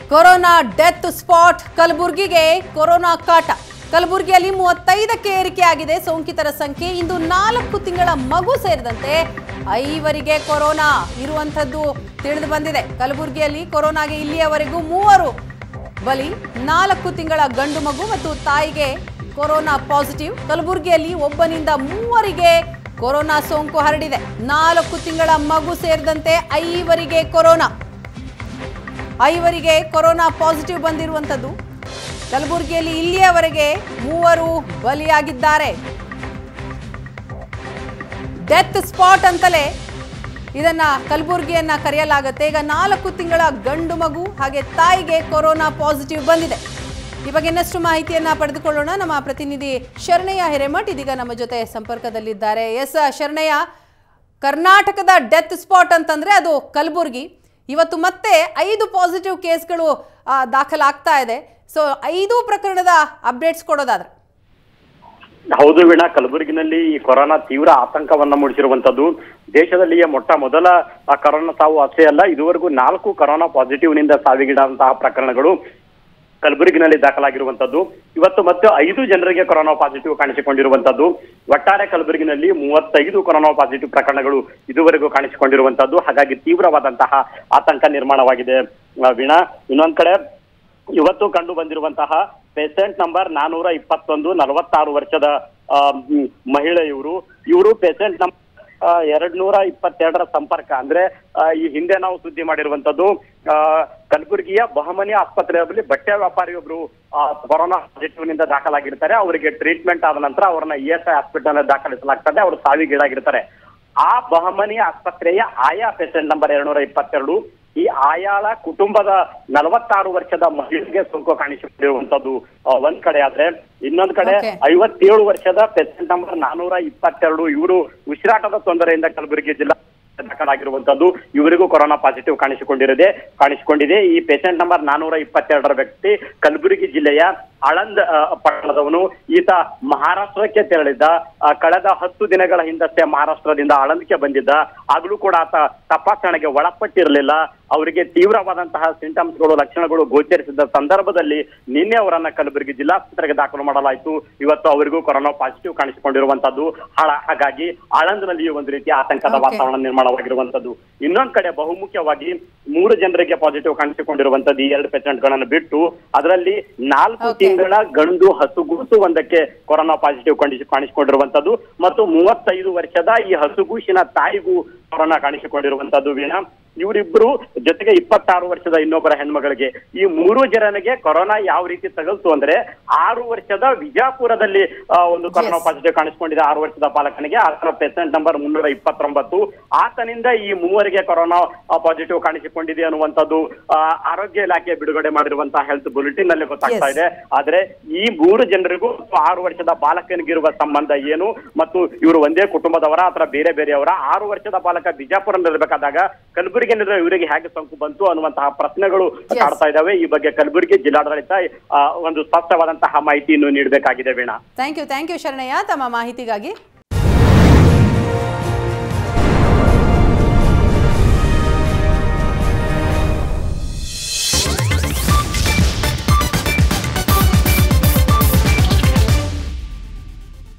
Corona death spot ಕಲಬುರಗಿಗೆ corona ಕಾಟ ಕಲಬುರಗಿಯಲ್ಲಿ ಮೂವತ್ತೈದಕ್ಕೆ ಏರಿಕೆಯಾಗಿದೆ ಸೋಂಕಿತರ ಸಂಖ್ಯೆ ಇಂದು ನಾಲ್ಕು ತಿಂಗಳ ಮಗು ಸೇರಿದಂತೆ ಐವರಿಗೆ ಕೊರೋನಾ ಇರುವಂಥದ್ದು ತಿಳಿದು ಬಂದಿದೆ ಕಲಬುರಗಿಯಲ್ಲಿ ಕೊರೋನಾಗೆ ಇಲ್ಲಿಯವರೆಗೂ ಮೂವರು ಬಲಿ ನಾಲ್ಕು ತಿಂಗಳ ಗಂಡು ಮಗು ಮತ್ತು ತಾಯಿಗೆ ಕೊರೋನಾ ಪಾಸಿಟಿವ್ ಕಲಬುರಗಿಯಲ್ಲಿ ಒಬ್ಬನಿಂದ ಮೂವರಿಗೆ ಕೊರೋನಾ ಸೋಂಕು ಹರಡಿದೆ ನಾಲ್ಕು ತಿಂಗಳ ಮಗು ಸೇರಿದಂತೆ ಐವರಿಗೆ ಕೊರೋನಾ ಐವರಿಗೆ ಕೊರೋನಾ ಪಾಸಿಟಿವ್ ಬಂದಿರುವಂಥದ್ದು ಕಲಬುರಗಿಯಲ್ಲಿ ಇಲ್ಲಿಯವರೆಗೆ ಮೂವರು ಬಲಿಯಾಗಿದ್ದಾರೆ ಡೆತ್ ಸ್ಪಾಟ್ ಅಂತಲೇ ಇದನ್ನ ಕಲಬುರಗಿಯನ್ನ ಕರೆಯಲಾಗುತ್ತೆ ಈಗ ನಾಲ್ಕು ತಿಂಗಳ ಗಂಡು ಮಗು ಹಾಗೆ ತಾಯಿಗೆ ಕೊರೋನಾ ಪಾಸಿಟಿವ್ ಬಂದಿದೆ ಈ ಬಗ್ಗೆ ಇನ್ನಷ್ಟು ಮಾಹಿತಿಯನ್ನ ಪಡೆದುಕೊಳ್ಳೋಣ ನಮ್ಮ ಪ್ರತಿನಿಧಿ ಶರಣಯ್ಯ ಹಿರೇಮಠ್ ಇದೀಗ ನಮ್ಮ ಜೊತೆ ಸಂಪರ್ಕದಲ್ಲಿದ್ದಾರೆ ಎಸ್ ಶರಣಯ್ಯ ಕರ್ನಾಟಕದ ಡೆತ್ ಸ್ಪಾಟ್ ಅಂತಂದ್ರೆ ಅದು ಕಲಬುರಗಿ ಇವತ್ತು ಮತ್ತೆ ಐದು ಪಾಸಿಟಿವ್ ಕೇಸ್ಗಳು ಆ, ದಾಖಲಾಗ್ತಾ ಇದೆ ಸೊ ಐದು ಪ್ರಕರಣದ ಅಪ್ಡೇಟ್ಸ್ ಕೊಡೋದಾದ್ರೆ ಹೌದು ವೀಣಾ ಕಲಬುರಗಿನಲ್ಲಿ ಈ ಕೊರೋನಾ ತೀವ್ರ ಆತಂಕವನ್ನ ಮೂಡಿಸಿರುವಂತದ್ದು ದೇಶದಲ್ಲಿಯೇ ಮೊಟ್ಟ ಮೊದಲ ಆ ಕೊರೋನಾ ಸಾವು ಅಷ್ಟೇ ಅಲ್ಲ ಇದುವರೆಗೂ ನಾಲ್ಕು ಕೊರೋನಾ ಪಾಸಿಟಿವ್ ನಿಂದ ಸಾವಿಗೀಡಾದಂತಹ ಪ್ರಕರಣಗಳು ಕಲಬುರಗಿನಲ್ಲಿ ದಾಖಲಾಗಿರುವಂತದ್ದು ಇವತ್ತು ಮತ್ತೆ ಐದು ಜನರಿಗೆ ಕೊರೋನಾ ಪಾಸಿಟಿವ್ ಕಾಣಿಸಿಕೊಂಡಿರುವಂತದ್ದು ಒಟ್ಟಾರೆ ಕಲಬುರಗಿನಲ್ಲಿ ಮೂವತ್ತೈದು ಕೊರೋನಾ ಪಾಸಿಟಿವ್ ಪ್ರಕರಣಗಳು ಇದುವರೆಗೂ ಕಾಣಿಸಿಕೊಂಡಿರುವಂತದ್ದು ಹಾಗಾಗಿ ತೀವ್ರವಾದಂತಹ ಆತಂಕ ನಿರ್ಮಾಣವಾಗಿದೆ ಆ, ವೀಣಾ ಇನ್ನೊಂದ್ ಕಡೆ ಇವತ್ತು ಕಂಡು ಬಂದಿರುವಂತಹ ಪೇಷಂಟ್ ನಂಬರ್ ನಾನೂರ ಇಪ್ಪತ್ತೊಂದು ನಲವತ್ತಾರು ವರ್ಷದ ಆ, ಮ್, ಮಹಿಳೆ ಇವರು ಇವರು ಪೇಷಂಟ್ ನಂಬರ್ ಎರಡ್ ನೂರ ಇಪ್ಪತ್ತೆರಡರ ಸಂಪರ್ಕ ಅಂದ್ರೆ ಆ, ಈ ಹಿಂದೆ ನಾವು ಸುದ್ದಿ ಮಾಡಿರುವಂತದ್ದು ಆ, ಕಲಬುರಗಿಯ ಬಹುಮನಿ ಆಸ್ಪತ್ರೆಯಲ್ಲಿ ಬಟ್ಟೆ ವ್ಯಾಪಾರಿಯೊಬ್ರು ಆ, ಕೊರೋನಾ ಪಾಸಿಟಿವ್ ನಿಂದ ದಾಖಲಾಗಿರ್ತಾರೆ ಅವರಿಗೆ ಟ್ರೀಟ್ಮೆಂಟ್ ಆದ ನಂತರ ಅವರನ್ನ ಇ ಎಸ್ ಐ ಹಾಸ್ಪಿಟಲ್ ದಾಖಲಿಸಲಾಗ್ತದೆ ಅವರು ಸಾವಿಗೀಡಾಗಿರ್ತಾರೆ ಆ ಬಹುಮನಿ ಆಸ್ಪತ್ರೆಯ ಆಯಾ ಪೇಷಂಟ್ ನಂಬರ್ ಎರಡ್ನೂರ ಇಪ್ಪತ್ತೆರಡು ಈ ಆಯಾಳ ಕುಟುಂಬದ ನಲವತ್ತಾರು ವರ್ಷದ ಮಹಿಳೆಗೆ ಸೋಂಕು ಕಾಣಿಸಿಕೊಂಡಿರುವಂತದ್ದು ಆ, ಒಂದ್ ಕಡೆ ಆದ್ರೆ ಇನ್ನೊಂದ್ ಕಡೆ Okay. ಐವತ್ತೇಳು ವರ್ಷದ ಪೇಷಂಟ್ ನಂಬರ್ ನಾನೂರ ಇಪ್ಪತ್ತೆರಡು ಇವರು ಉಸಿರಾಟದ ತೊಂದರೆಯಿಂದ ಕಲಬುರಗಿ ಜಿಲ್ಲಾ ದಾಖಲಾಗಿರುವಂತದ್ದು ಇವರಿಗೂ ಕೊರೋನಾ ಪಾಸಿಟಿವ್ ಕಾಣಿಸಿಕೊಂಡಿರಿದೆ ಕಾಣಿಸಿಕೊಂಡಿದೆ ಈ ಪೇಷಂಟ್ ನಂಬರ್ ನಾನೂರ ಇಪ್ಪತ್ತೆರಡರ ವ್ಯಕ್ತಿ ಕಲಬುರಗಿ ಜಿಲ್ಲೆಯ ಆಳಂದ್ ಆ, ಪಟ್ಟಣದವನು ಈತ ಮಹಾರಾಷ್ಟ್ರಕ್ಕೆ ತೆರಳಿದ್ದ ಆ, ಕಳೆದ ಹತ್ತು ದಿನಗಳ ಹಿಂದಷ್ಟೇ ಮಹಾರಾಷ್ಟ್ರದಿಂದ ಆಳಂದಕ್ಕೆ ಬಂದಿದ್ದ ಆಗ್ಲೂ ಕೂಡ ಆತ ತಪಾಸಣೆಗೆ ಒಳಪಟ್ಟಿರಲಿಲ್ಲ ಅವರಿಗೆ ತೀವ್ರವಾದಂತಹ ಸಿಂಟಮ್ಸ್ಗಳು ಲಕ್ಷಣಗಳು ಗೋಚರಿಸಿದ ಸಂದರ್ಭದಲ್ಲಿ ನಿನ್ನೆ ಅವರನ್ನ ಕಲಬುರಗಿ ಜಿಲ್ಲಾಸ್ಪತ್ರೆಗೆ ದಾಖಲು ಮಾಡಲಾಯಿತು ಇವತ್ತು ಅವರಿಗೂ ಕೊರೋನಾ ಪಾಸಿಟಿವ್ ಕಾಣಿಸಿಕೊಂಡಿರುವಂತದ್ದು ಹಾಳ- ಹಾಗಾಗಿ ಆಳಂದ್ನಲ್ಲಿಯೂ ಒಂದು ರೀತಿಯ ಆತಂಕದ Okay. ವಾತಾವರಣ ನಿರ್ಮಾಣವಾಗಿರುವಂತದ್ದು ಇನ್ನೊಂದ್ ಕಡೆ ಬಹುಮುಖ್ಯವಾಗಿ ಮೂರು ಜನರಿಗೆ ಪಾಸಿಟಿವ್ ಕಾಣಿಸಿಕೊಂಡಿರುವಂತದ್ದು ಈ ಎರಡು ಪೇಷಂಟ್ ಗಳನ್ನ ಬಿಟ್ಟು ಅದರಲ್ಲಿ ನಾಲ್ಕು Okay. ತಿಂಗಳ ಗಂಡು ಹಸುಗೂಸು ಒಂದಕ್ಕೆ ಕೊರೋನಾ ಪಾಸಿಟಿವ್ ಕಾಣಿಸಿ ಕಾಣಿಸಿಕೊಂಡಿರುವಂತದ್ದು ಮತ್ತು ಮೂವತ್ತೈದು ವರ್ಷದ ಈ ಹಸುಗೂಸಿನ ತಾಯಿಗೂ ಕೊರೋನಾ ಕಾಣಿಸಿಕೊಂಡಿರುವಂತದ್ದು ವೀಣಾ ಇವರಿಬ್ರು ಜೊತೆಗೆ ಇಪ್ಪತ್ತಾರು ವರ್ಷದ ಇನ್ನೊಬ್ಬರ ಹೆಣ್ಮಗಳಿಗೆ ಈ ಮೂರು ಜನರಿಗೆ ಕೊರೋನಾ ಯಾವ ರೀತಿ ತಗಲ್ತು ಅಂದ್ರೆ ಆರು ವರ್ಷದ ವಿಜಾಪುರದಲ್ಲಿ ಆ, ಒಂದು ಕೊರೋನಾ Yes. ಪಾಸಿಟಿವ್ ಕಾಣಿಸಿಕೊಂಡಿದೆ ಆರು ವರ್ಷದ ಬಾಲಕನಿಗೆ ಆತನ ಪೇಷಂಟ್ ನಂಬರ್ ಮುನ್ನೂರ ಇಪ್ಪತ್ತೊಂಬತ್ತು ಆತನಿಂದ ಈ ಮೂವರಿಗೆ ಕೊರೋನಾ ಪಾಸಿಟಿವ್ ಕಾಣಿಸಿಕೊಂಡಿದೆ ಅನ್ನುವಂಥದ್ದು ಆ, ಆರೋಗ್ಯ ಇಲಾಖೆ ಬಿಡುಗಡೆ ಮಾಡಿರುವಂತಹ ಹೆಲ್ತ್ ಬುಲೆಟಿನ್ ನಲ್ಲಿ ಗೊತ್ತಾಗ್ತಾ Yes. ಇದೆ ಆದ್ರೆ ಈ ಮೂರು ಜನರಿಗೂ ಮತ್ತು ಆರು ವರ್ಷದ ಬಾಲಕನಿಗಿರುವ ಸಂಬಂಧ ಏನು ಮತ್ತು ಇವರು ಒಂದೇ ಕುಟುಂಬದವರ ಅಥವಾ ಬೇರೆ ಬೇರೆಯವರ ಆರು ವರ್ಷದ ಬಾಲಕ ಬಿಜಾಪುರದಲ್ಲಿರ್ಬೇಕಾದಾಗ ಕಲಬುರಗಿಯಲ್ಲಿರೋ ಇವರಿಗೆ ಹೇಗೆ ಸೋಂಕು ಬಂತು ಅನ್ನುವಂತಹ ಪ್ರಶ್ನೆಗಳು Yes. ಕಾಡ್ತಾ ಇದ್ದಾವೆ ಈ ಬಗ್ಗೆ ಕಲಬುರಗಿ ಜಿಲ್ಲಾಡಳಿತ ಆ, ಒಂದು ಸ್ಪಷ್ಟವಾದಂತಹ ಮಾಹಿತಿಯನ್ನು ನೀಡಬೇಕಾಗಿದೆ Veena thank you thank you Sharanayya ತಮ್ಮ ಮಾಹಿತಿಗಾಗಿ